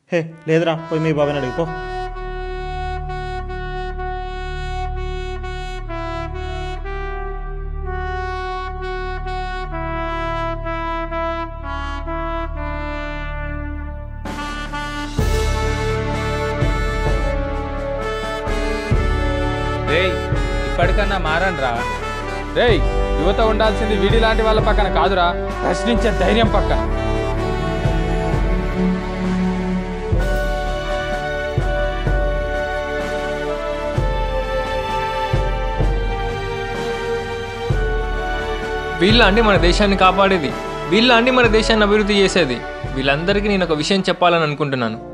హే లేదురా పోయి మీ బాబాని అడుగుపో రేయ్ ఇప్పటికన్నా మారన్రా రేయ్ యువత ఉండాల్సింది వీడి లాంటి వాళ్ళ పక్కన కాదురా ప్రశ్నించే ధైర్యం పక్క వీళ్ళ అండి మన దేశాన్ని కాపాడేది వీళ్ళ అండి మన దేశాన్ని అభివృద్ధి చేసేది వీళ్ళందరికీ నేను ఒక విషయం చెప్పాలని అనుకుంటున్నాను